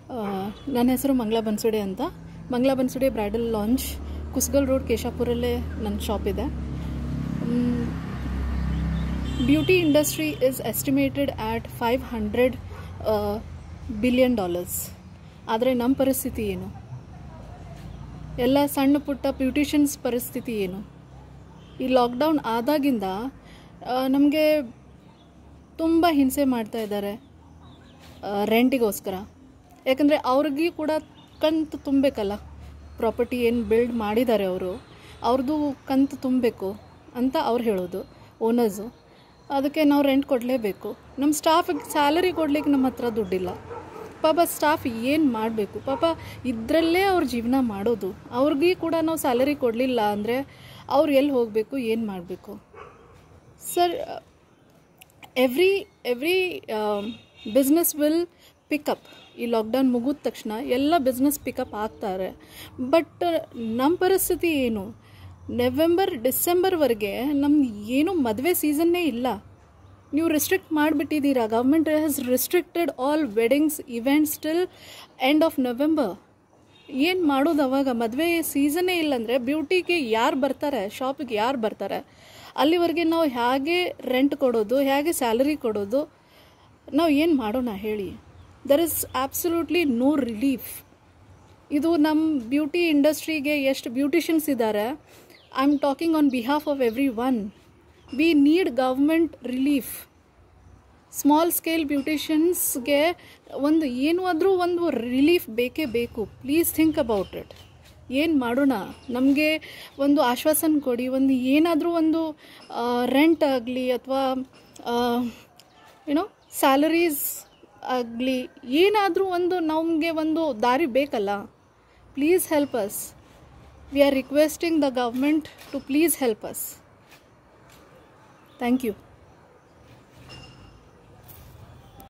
ನನ್ನ ಹೆಸರು ಮಂಗಳ ಬನ್ಸುಡೆ ಅಂತ Mangala Bansude bridal lounge Kusugal road ಕೇಶಾಪುರಲ್ಲೇ ನನ್ನ ಶಾಪ್ ಇದೆ beauty industry is estimated at five hundred billion dollars ಆದರೆ ನಮ್ಮ ಪರಿಸ್ಥಿತಿ ಏನು ಎಲ್ಲ ಸಣ್ಣ ಪುಟ್ಟ ಬ್ಯೂಟಿಷಿಯನ್ಸ್ ಪರಿಸ್ಥಿತಿ ಏನು ಈ ಲಾಕ್ಡೌನ್ ಆದಾಗಿಂದ ನಮಗೆ ತುಂಬ ಹಿಂಸೆ ಮಾಡ್ತಾ ಇದ್ದಾರೆ ರೆಂಟಿಗೋಸ್ಕರ ಯಾಕಂದರೆ ಅವ್ರಿಗೆ ಕೂಡ ಕಂತು ತುಂಬಬೇಕಲ್ಲ ಪ್ರಾಪರ್ಟಿ ಏನು ಬಿಲ್ಡ್ ಮಾಡಿದ್ದಾರೆ ಅವರು ಅವ್ರದ್ದು ಕಂತು ತುಂಬಬೇಕು ಅಂತ ಅವ್ರು ಹೇಳೋದು ಓನರ್ಸು ಅದಕ್ಕೆ ನಾವು ರೆಂಟ್ ಕೊಡಲೇಬೇಕು ನಮ್ಮ ಸ್ಟಾಫಿಗೆ ಸ್ಯಾಲರಿ ಕೊಡ್ಲಿಕ್ಕೆ ನಮ್ಮ ಹತ್ರ ದುಡ್ಡಿಲ್ಲ ಪಾಪ ಸ್ಟಾಫ್ ಏನು ಮಾಡಬೇಕು ಪಾಪ ಇದರಲ್ಲೇ ಅವ್ರ ಜೀವನ ಮಾಡೋದು ಅವ್ರಿಗೆ ಕೂಡ ನಾವು ಸ್ಯಾಲರಿ ಕೊಡಲಿಲ್ಲ ಅಂದರೆ ಅವ್ರು ಎಲ್ಲಿ ಹೋಗಬೇಕು ಏನು ಮಾಡಬೇಕು sir every every business will pick up ಈ ಲಾಕ್ಡೌನ್ ಮುಗಿದ ತಕ್ಷಣ ಎಲ್ಲ ಬಿಸ್ನೆಸ್ ಪಿಕಪ್ ಆಗ್ತಾರೆ ಬಟ್ ನಮ್ಮ ಪರಿಸ್ಥಿತಿ ಏನು ನವೆಂಬರ್ ಡಿಸೆಂಬರ್ವರೆಗೆ ನಮ್ದು ಏನು ಮದುವೆ ಸೀಸನ್ನೇ ಇಲ್ಲ ನೀವು ರಿಸ್ಟ್ರಿಕ್ಟ್ ಮಾಡಿಬಿಟ್ಟಿದ್ದೀರಾ government has restricted all weddings events till end of November ಏನು ಮಾಡೋದು ಅವಾಗ ಮದುವೆ ಸೀಸನ್ನೇ ಇಲ್ಲಾಂದರೆ ಬ್ಯೂಟಿಗೆ ಯಾರು ಬರ್ತಾರೆ ಶಾಪಿಗೆ ಯಾರು ಬರ್ತಾರೆ ಅಲ್ಲಿವರೆಗೆ ನಾವು ಹೇಗೆ ರೆಂಟ್ ಕೊಡೋದು ಹೇಗೆ ಸ್ಯಾಲರಿ ಕೊಡೋದು ನಾವು ಏನು ಮಾಡೋಣ ಹೇಳಿ there is absolutely no relief ಇದು ನಮ್ಮ ಬ್ಯೂಟಿ ಇಂಡಸ್ಟ್ರಿಗೆ ಎಷ್ಟು ಬ್ಯೂಟಿಷಿಯನ್ಸ್ ಇದ್ದಾರೆ I am talking on behalf of every one we need government relief small scale ಬ್ಯೂಟಿಷಿಯನ್ಸ್ಗೆ ಒಂದು ಏನು ಆದರೂ ಒಂದು ರಿಲೀಫ್ ಬೇಕೇ ಬೇಕು ಪ್ಲೀಸ್ ಥಿಂಕ್ ಅಬೌಟ್ ಇಟ್ ಏನು ಮಾಡೋಣ ನಮಗೆ ಒಂದು ಆಶ್ವಾಸನೆ ಕೊಡಿ ಒಂದು ಏನಾದರೂ ಒಂದು ರೆಂಟ್ ಆಗಲಿ ಅಥವಾ ಏನೋ ಸ್ಯಾಲರೀಸ್ ಆಗಲಿ ಏನಾದರೂ ಒಂದು ನಮಗೆ ಒಂದು ದಾರಿ ಬೇಕಲ್ಲ please help us we are requesting the government to please help us thank you